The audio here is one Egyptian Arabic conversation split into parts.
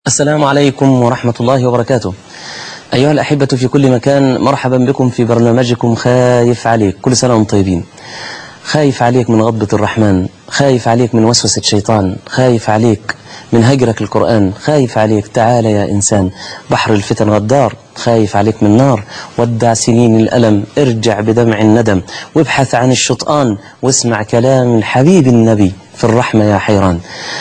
السلام عليكم ورحمة الله وبركاته أيها الأحبة في كل مكان مرحبا بكم في برنامجكم خايف عليك كل سنة وانتم طيبين خايف عليك من غضبة الرحمن خايف عليك من وسوسة الشيطان خايف عليك من هجرك القرآن خايف عليك تعال يا إنسان بحر الفتن غدار خايف عليك من نار ودع سنين الألم ارجع بدمع الندم وابحث عن الشطآن واسمع كلام الحبيب النبي في الرحمة يا حيران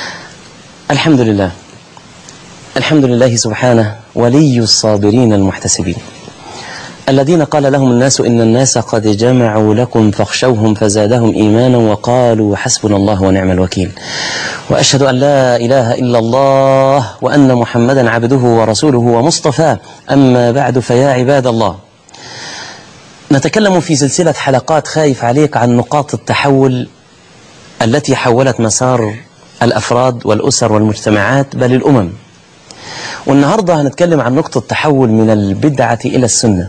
الحمد لله الحمد لله سبحانه ولي الصابرين المحتسبين الذين قال لهم الناس إن الناس قد جمعوا لكم فاخشوهم فزادهم إيمانا وقالوا حسبنا الله ونعم الوكيل وأشهد أن لا إله إلا الله وأن محمدا عبده ورسوله ومصطفاه أما بعد فيا عباد الله نتكلم في سلسلة حلقات خايف عليك عن نقاط التحول التي حولت مسار الأفراد والأسر والمجتمعات بل الأمم والنهاردة هنتكلم عن نقطة تحول من البدعة إلى السنة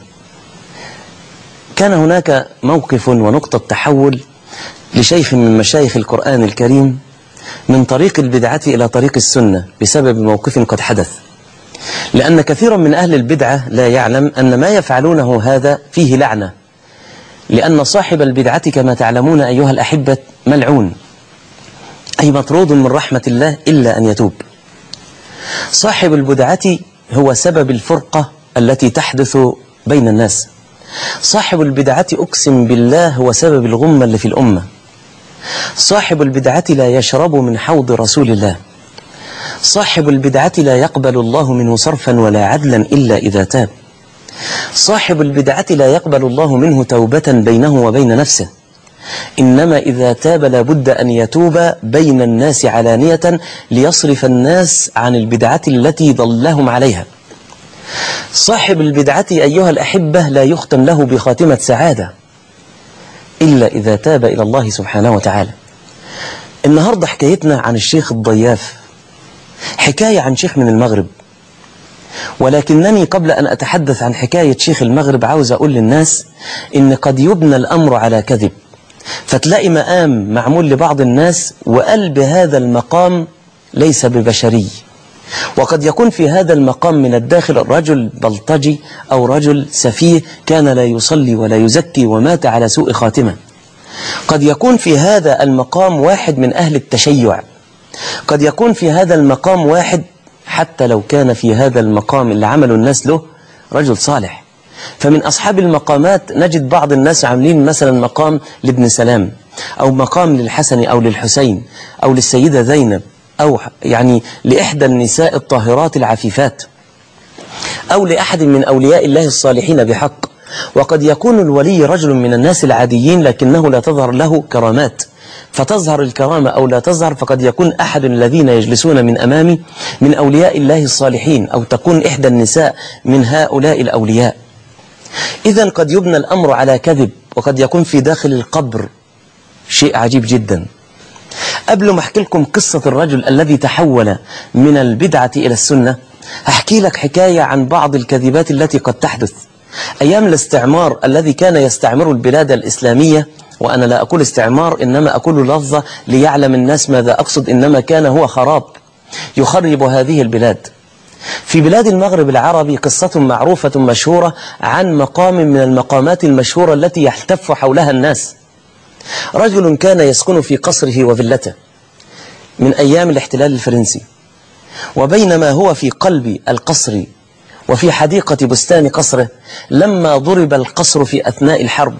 كان هناك موقف ونقطة تحول لشيخ من مشايخ القرآن الكريم من طريق البدعة إلى طريق السنة بسبب موقف قد حدث لأن كثيرا من أهل البدعة لا يعلم أن ما يفعلونه هذا فيه لعنة لأن صاحب البدعة كما تعلمون أيها الأحبة ملعون أي مطرود من رحمة الله إلا أن يتوب صاحب البدعة هو سبب الفرقة التي تحدث بين الناس صاحب البدعة أقسم بالله هو سبب الغمة اللي في الأمة صاحب البدعة لا يشرب من حوض رسول الله صاحب البدعة لا يقبل الله منه صرفا ولا عدلا إلا إذا تاب صاحب البدعة لا يقبل الله منه توبة بينه وبين نفسه إنما إذا تاب لابد أن يتوب بين الناس علانية ليصرف الناس عن البدعة التي ضلهم عليها صاحب البدعة أيها الأحبة لا يختم له بخاتمة سعادة إلا إذا تاب إلى الله سبحانه وتعالى النهاردة حكايتنا عن الشيخ الضياف حكاية عن شيخ من المغرب ولكنني قبل أن أتحدث عن حكاية شيخ المغرب عاوز أقول للناس إن قد يبنى الأمر على كذب فتلاقي مقام معمول لبعض الناس وقلب هذا المقام ليس ببشري وقد يكون في هذا المقام من الداخل رجل بلطجي أو رجل سفيه كان لا يصلي ولا يزكي ومات على سوء خاتمة قد يكون في هذا المقام واحد من أهل التشيع قد يكون في هذا المقام واحد حتى لو كان في هذا المقام اللي عمله الناس له رجل صالح فمن أصحاب المقامات نجد بعض الناس عاملين مثلا مقام لابن سلام أو مقام للحسن أو للحسين أو للسيدة زينب أو يعني لإحدى النساء الطاهرات العفيفات أو لأحد من أولياء الله الصالحين بحق وقد يكون الولي رجل من الناس العاديين لكنه لا تظهر له كرامات فتظهر الكرامة أو لا تظهر فقد يكون أحد الذين يجلسون من أمامي من أولياء الله الصالحين أو تكون إحدى النساء من هؤلاء الأولياء إذا قد يبنى الأمر على كذب وقد يكون في داخل القبر شيء عجيب جدا قبل ما أحكي لكم قصة الرجل الذي تحول من البدعة إلى السنة أحكي لك حكاية عن بعض الكذبات التي قد تحدث أيام الاستعمار الذي كان يستعمر البلاد الإسلامية وأنا لا أقول استعمار إنما أقول لفظة ليعلم الناس ماذا أقصد إنما كان هو خراب يخرب هذه البلاد في بلاد المغرب العربي قصة معروفة مشهورة عن مقام من المقامات المشهورة التي يحتف حولها الناس رجل كان يسكن في قصره وفلته من أيام الاحتلال الفرنسي وبينما هو في قلب القصر وفي حديقة بستان قصره لما ضرب القصر في أثناء الحرب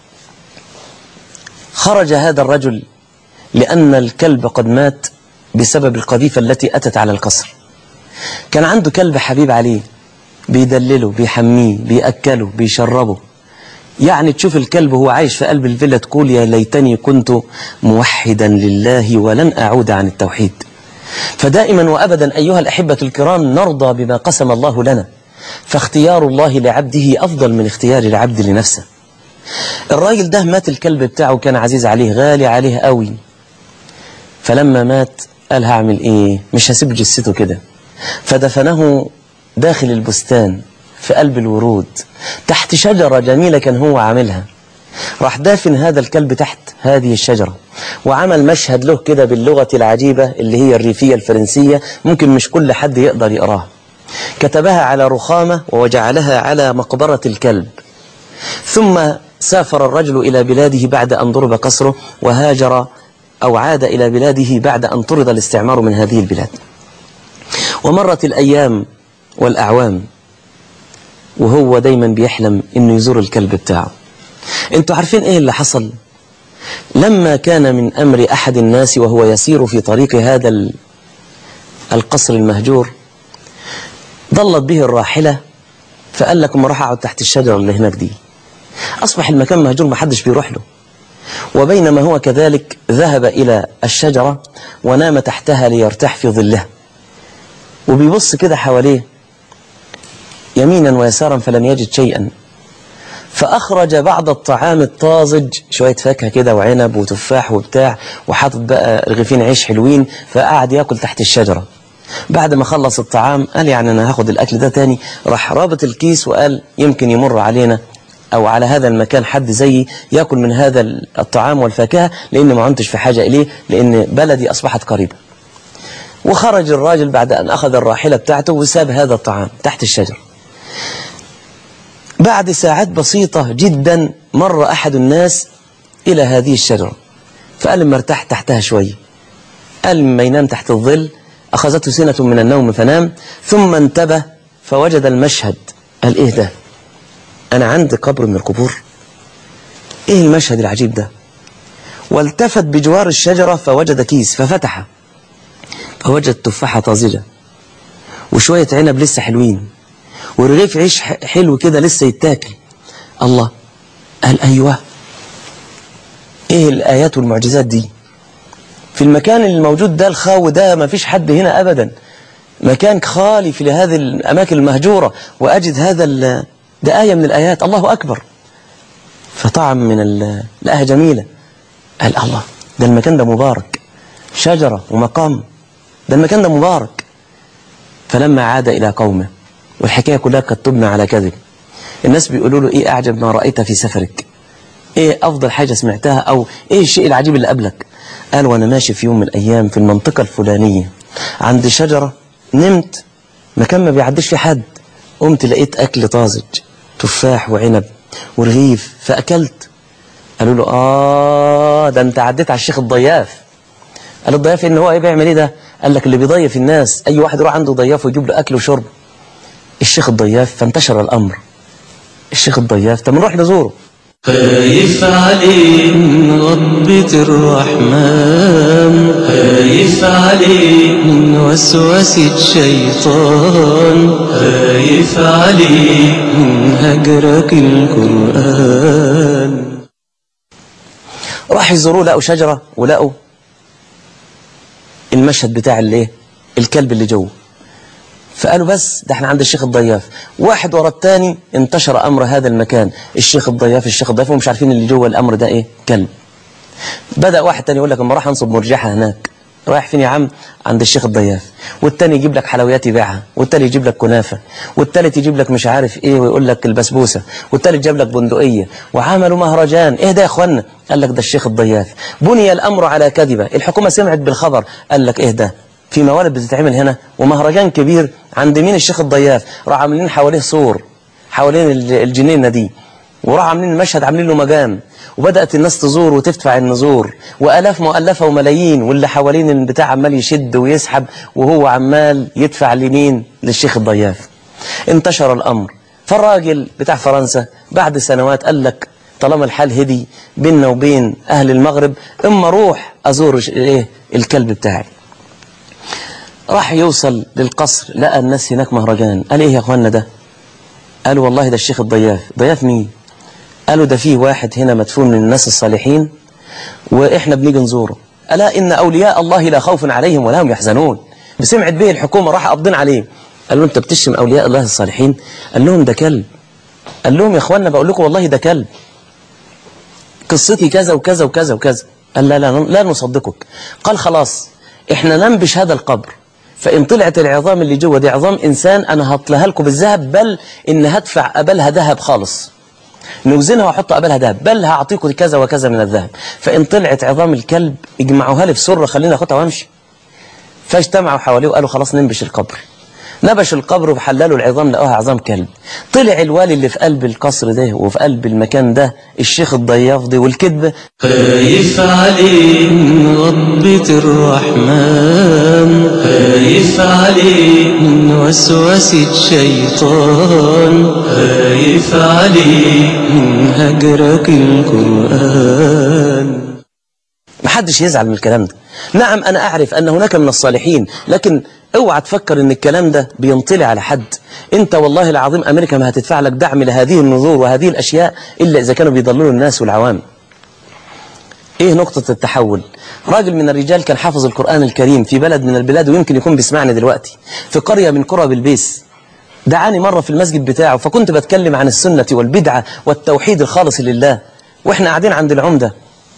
خرج هذا الرجل لأن الكلب قد مات بسبب القذيفة التي أتت على القصر كان عنده كلب حبيب عليه بيدلله بيحميه بيأكله بيشربه يعني تشوف الكلب هو عايش في قلب الفيلا تقول يا ليتني كنت موحدا لله ولن أعود عن التوحيد فدائما وأبدا أيها الأحبة الكرام نرضى بما قسم الله لنا فاختيار الله لعبده أفضل من اختيار العبد لنفسه الراجل ده مات الكلب بتاعه كان عزيز عليه غالي عليه قوي فلما مات قال هعمل ايه مش هسيب جثته كده فدفنه داخل البستان في قلب الورود تحت شجرة جميلة كان هو عاملها راح دافن هذا الكلب تحت هذه الشجرة وعمل مشهد له كده باللغة العجيبة اللي هي الريفية الفرنسية ممكن مش كل حد يقدر يقراها كتبها على رخامة وجعلها على مقبرة الكلب ثم سافر الرجل إلى بلاده بعد أن ضرب قصره وهاجر أو عاد إلى بلاده بعد أن طرد الاستعمار من هذه البلاد ومرت الأيام والأعوام وهو دايما بيحلم إنه يزور الكلب بتاعه انتوا عارفين ايه اللي حصل لما كان من أمر أحد الناس وهو يسير في طريق هذا القصر المهجور ضلت به الراحلة فقال لكم راح أقعد تحت الشجرة اللي هناك دي أصبح المكان مهجور ما حدش بيروح له وبينما هو كذلك ذهب إلى الشجرة ونام تحتها ليرتاح في ظلها وبيبص كده حواليه يمينا ويسارا فلم يجد شيئا فأخرج بعض الطعام الطازج شوية فاكهة كده وعنب وتفاح وبتاع وحاطط بقى رغيفين عيش حلوين فقعد ياكل تحت الشجرة بعد ما خلص الطعام قال يعني أنا هاخد الأكل ده تاني راح رابط الكيس وقال يمكن يمر علينا أو على هذا المكان حد زيي يأكل من هذا الطعام والفاكهة لأن ما عنتش في حاجة إليه لأن بلدي أصبحت قريبة وخرج الراجل بعد أن أخذ الراحلة بتاعته وساب هذا الطعام تحت الشجر بعد ساعات بسيطة جدا مر أحد الناس إلى هذه الشجرة فقال لما ارتاح تحتها شوية قال لما ينام تحت الظل أخذته سنة من النوم فنام ثم انتبه فوجد المشهد قال إيه ده أنا عندي قبر من القبور إيه المشهد العجيب ده والتفت بجوار الشجرة فوجد كيس ففتحه فوجد تفاحة طازجة وشوية عنب لسه حلوين ورغيف عيش حلو كده لسه يتاكل الله قال أيوة إيه الآيات والمعجزات دي في المكان الموجود ده الخاو ده ما فيش حد هنا أبدا مكان خالي في هذه الأماكن المهجورة وأجد هذا ده آية من الآيات الله أكبر فطعم من الآية جميلة قال الله ده المكان ده مبارك شجرة ومقام ده المكان ده مبارك فلما عاد إلى قومه والحكاية كلها قد تبنى على كذب الناس بيقولوا له إيه أعجب ما رأيت في سفرك إيه أفضل حاجة سمعتها أو إيه الشيء العجيب اللي قبلك قال وأنا ماشي في يوم من الأيام في المنطقة الفلانية عند شجرة نمت مكان ما بيعديش في حد قمت لقيت أكل طازج تفاح وعنب ورغيف فأكلت قالوا له آه ده أنت عديت على الشيخ الضياف قال الضياف إن هو إيه بيعمل إيه ده قال لك اللي بيضيف الناس أي واحد يروح عنده ضياف ويجيب له أكل وشرب الشيخ الضياف فانتشر الأمر الشيخ الضياف طب نروح نزوره خايف عليه من غضبة الرحمن خايف عليه من وسوسة الشيطان خايف عليه من هجرك القرآن راح يزوروه لقوا شجرة ولقوا المشهد بتاع الايه الكلب اللي جوه فقالوا بس ده احنا عند الشيخ الضياف واحد ورا الثاني انتشر امر هذا المكان الشيخ الضياف الشيخ الضياف ومش عارفين اللي جوه الامر ده ايه كلب بدا واحد تاني يقول لك اما راح انصب مرجحه هناك رايح فين يا عم عند الشيخ الضياف والتاني يجيب لك حلويات يبيعها والتالت يجيب لك كنافه والتالت يجيب لك مش عارف ايه ويقول لك البسبوسه والتالت جاب لك بندقيه وعملوا مهرجان ايه ده يا اخوانا قال لك ده الشيخ الضياف بني الامر على كذبه الحكومه سمعت بالخبر قال لك ايه ده في موالد بتتعمل هنا ومهرجان كبير عند مين الشيخ الضياف راح عاملين حواليه سور حوالين الجنينه دي وراح عاملين المشهد عاملين له مجام وبدأت الناس تزور وتدفع النزور وآلاف مؤلفة وملايين واللي حوالين البتاع عمال يشد ويسحب وهو عمال يدفع لمين للشيخ الضياف انتشر الأمر فالراجل بتاع فرنسا بعد سنوات قال لك طالما الحال هدي بيننا وبين أهل المغرب إما روح أزور إيه الكلب بتاعي راح يوصل للقصر لقى الناس هناك مهرجان قال إيه يا أخوانا ده قالوا والله ده الشيخ الضياف ضياف مين قالوا ده فيه واحد هنا مدفون من الناس الصالحين وإحنا بنيجي نزوره ألا إن أولياء الله لا خوف عليهم ولا هم يحزنون بسمعت به الحكومة راح قابضين عليه قال له أنت بتشتم أولياء الله الصالحين قال لهم ده كلب قال لهم يا أخوانا بقول لكم والله ده كلب قصتي كذا وكذا وكذا وكذا قال لا لا لا نصدقك قال خلاص احنا ننبش هذا القبر فإن طلعت العظام اللي جوه دي عظام إنسان أنا هطلها لكم بالذهب بل إن هدفع قبلها ذهب خالص نوزنها واحط قبلها ذهب بل هعطيكم كذا وكذا من الذهب فإن طلعت عظام الكلب اجمعوها لي في سرة خليني أخدها وأمشي فاجتمعوا حواليه وقالوا خلاص ننبش القبر نبش القبر وحللوا العظام لقوها عظام كلب طلع الوالي اللي في قلب القصر ده وفي قلب المكان ده الشيخ الضياف ده والكذبة خايف عليه من غضبة الرحمن خايف عليه من وسوسة شيطان خايف عليه من هجرك القرآن محدش يزعل من الكلام ده نعم أنا أعرف أن هناك من الصالحين لكن اوعى تفكر ان الكلام ده بينطلي على حد انت والله العظيم امريكا ما هتدفع لك دعم لهذه النذور وهذه الاشياء الا اذا كانوا بيضللوا الناس والعوام ايه نقطة التحول راجل من الرجال كان حافظ القرآن الكريم في بلد من البلاد ويمكن يكون بيسمعني دلوقتي في قرية من قرى بالبيس دعاني مرة في المسجد بتاعه فكنت بتكلم عن السنة والبدعة والتوحيد الخالص لله واحنا قاعدين عند العمدة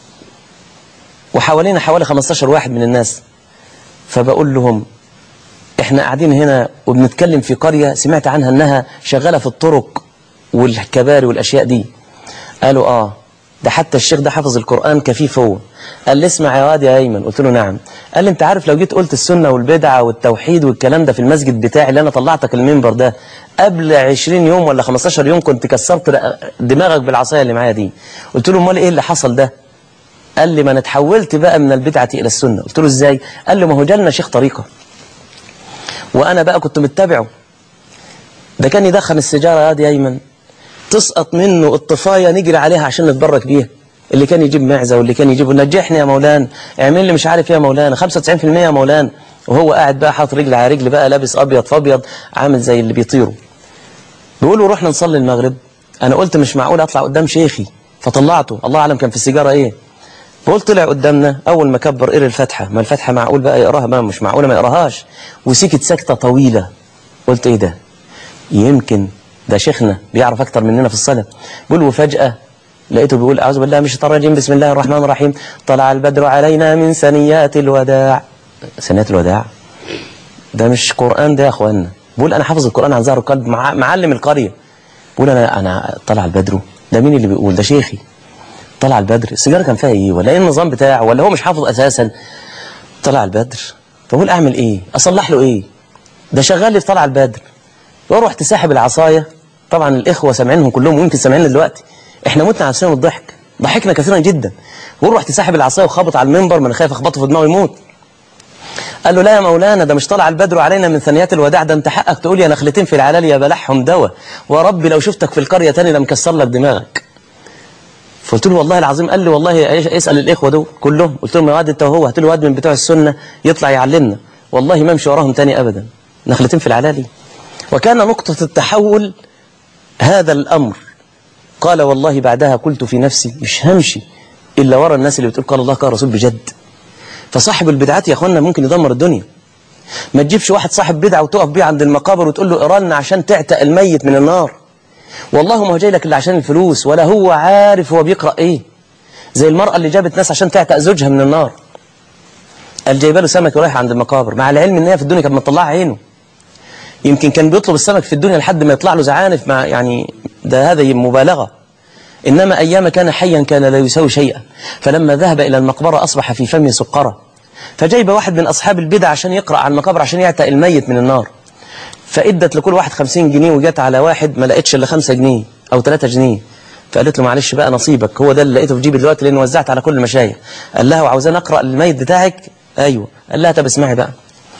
وحوالينا حوالي 15 واحد من الناس فبقول لهم احنا قاعدين هنا وبنتكلم في قرية سمعت عنها انها شغالة في الطرق والكباري والاشياء دي قالوا اه ده حتى الشيخ ده حافظ القرآن كفيف هو قال لي اسمع يا واد يا ايمن قلت له نعم قال لي انت عارف لو جيت قلت السنة والبدعة والتوحيد والكلام ده في المسجد بتاعي اللي انا طلعتك المنبر ده قبل 20 يوم ولا 15 يوم كنت كسرت دماغك بالعصاية اللي معايا دي قلت له امال ايه اللي حصل ده قال لي ما انا اتحولت بقى من البدعة الى السنة قلت له ازاي قال لي ما هو جالنا شيخ طريقة وانا بقى كنت متبعه ده كان يدخن السيجارة يا دي ايمن تسقط منه الطفاية نجري عليها عشان نتبرك بيها اللي كان يجيب معزة واللي كان يجيب نجحني يا مولانا اعمل لي مش عارف ايه يا مولانا 95% يا مولانا وهو قاعد بقى حاطط رجل على رجل بقى لابس ابيض فابيض عامل زي اللي بيطيروا بيقولوا رحنا نصلي المغرب انا قلت مش معقول اطلع قدام شيخي فطلعته الله اعلم كان في السيجاره ايه بقول طلع قدامنا اول ما كبر قرا الفاتحه ما الفاتحه معقول بقى يقراها ما مش معقوله ما يقراهاش وسكت سكته طويله قلت ايه ده يمكن ده شيخنا بيعرف اكتر مننا في الصلاه بيقول وفجاه لقيته بيقول اعوذ بالله من الشيطان الرجيم بسم الله الرحمن الرحيم طلع البدر علينا من ثنيات الوداع ثنيات الوداع ده مش قران ده يا اخوانا بقول انا حافظ القران عن ظهر القلب مع معلم القريه بقول انا انا طلع البدر ده مين اللي بيقول ده شيخي طلع البدر السيجاره كان فيها ايه ولا ايه النظام بتاعه ولا هو مش حافظ اساسا طلع البدر فبقول اعمل ايه اصلح له ايه ده شغال لي في طلع البدر واروح تسحب العصايه طبعا الاخوه سامعينهم كلهم ويمكن سامعين دلوقتي احنا متنا على سنة الضحك ضحكنا كثيرا جدا واروح تسحب العصايه وخبط على المنبر ما انا خايف اخبطه في دماغه يموت قال له لا يا مولانا ده مش طلع البدر علينا من ثنيات الوداع ده انت حقك تقول يا نخلتين في العلال يا بلحهم دوا وربي لو شفتك في القريه تاني لمكسر لك دماغك فقلت له والله العظيم قال لي والله اسال الاخوه دول كلهم قلت لهم يا واد انت وهو هات له واد من بتوع السنه يطلع يعلمنا والله ما امشي وراهم تاني ابدا نخلتين في العلالي وكان نقطه التحول هذا الامر قال والله بعدها قلت في نفسي مش همشي الا ورا الناس اللي بتقول قال الله قال رسول بجد فصاحب البدعات يا اخوانا ممكن يدمر الدنيا ما تجيبش واحد صاحب بدعه وتقف بيه عند المقابر وتقول له اقرا لنا عشان تعتق الميت من النار والله ما هو جاي لك الا عشان الفلوس ولا هو عارف هو بيقرا ايه زي المراه اللي جابت ناس عشان تعتق زوجها من النار قال جايبه له سمك ورايح عند المقابر مع العلم ان هي في الدنيا كانت مطلعه عينه يمكن كان بيطلب السمك في الدنيا لحد ما يطلع له زعانف مع يعني ده هذا مبالغه إنما أيام كان حيا كان لا يساوي شيئا فلما ذهب إلى المقبرة أصبح في فمه سقرة فجايب واحد من أصحاب البدع عشان يقرأ على المقابر عشان يعتق الميت من النار فإدت لكل واحد خمسين جنيه وجت على واحد ما لقيتش إلا خمسة جنيه أو ثلاثة جنيه فقالت له معلش بقى نصيبك هو ده اللي لقيته في جيبي دلوقتي لأنه وزعت على كل المشايخ قال لها وعاوزان أقرأ الميت بتاعك أيوه قال لها طب اسمعي بقى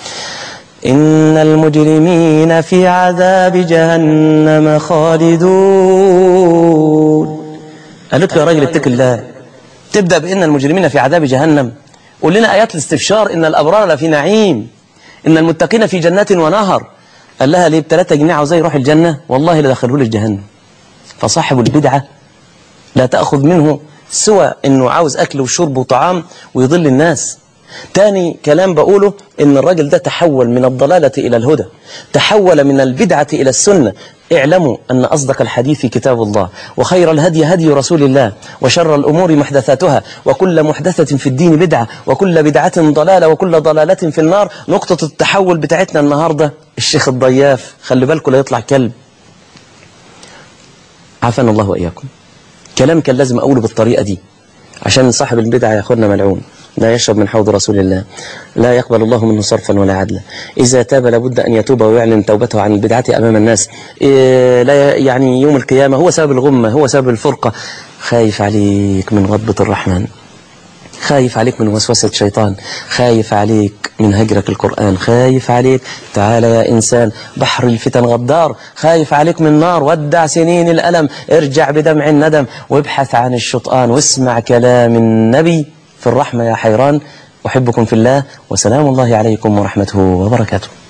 إن المجرمين في عذاب جهنم خالدون قالت له يا راجل اتق الله تبدأ بإن المجرمين في عذاب جهنم قول لنا آيات الاستبشار إن الأبرار لفي نعيم إن المتقين في جنات ونهر قال لها ليه بثلاثة جنيه عاوزاه يروح الجنة والله لدخله له الجهنم فصاحب البدعة لا تأخذ منه سوى إنه عاوز أكل وشرب وطعام ويضل الناس تاني كلام بقوله إن الراجل ده تحول من الضلالة إلى الهدى تحول من البدعة إلى السنة اعلموا أن أصدق الحديث كتاب الله وخير الهدي هدي رسول الله وشر الأمور محدثاتها وكل محدثة في الدين بدعة وكل بدعة ضلالة وكل ضلالة في النار نقطة التحول بتاعتنا النهاردة الشيخ الضياف خلي بالكم لا يطلع كلب عافانا الله وإياكم كلام كان لازم أقوله بالطريقة دي عشان صاحب البدعة ياخدنا ملعون لا يشرب من حوض رسول الله لا يقبل الله منه صرفا ولا عدلا إذا تاب لابد أن يتوب ويعلن توبته عن البدعة أمام الناس إيه لا يعني يوم القيامة هو سبب الغمة هو سبب الفرقة خايف عليك من غضبة الرحمن خايف عليك من وسوسة شيطان خايف عليك من هجرك القرآن خايف عليك تعال يا إنسان بحر الفتن غدار خايف عليك من نار ودع سنين الألم ارجع بدمع الندم وابحث عن الشطآن واسمع كلام النبي في الرحمة يا حيران أحبكم في الله وسلام الله عليكم ورحمته وبركاته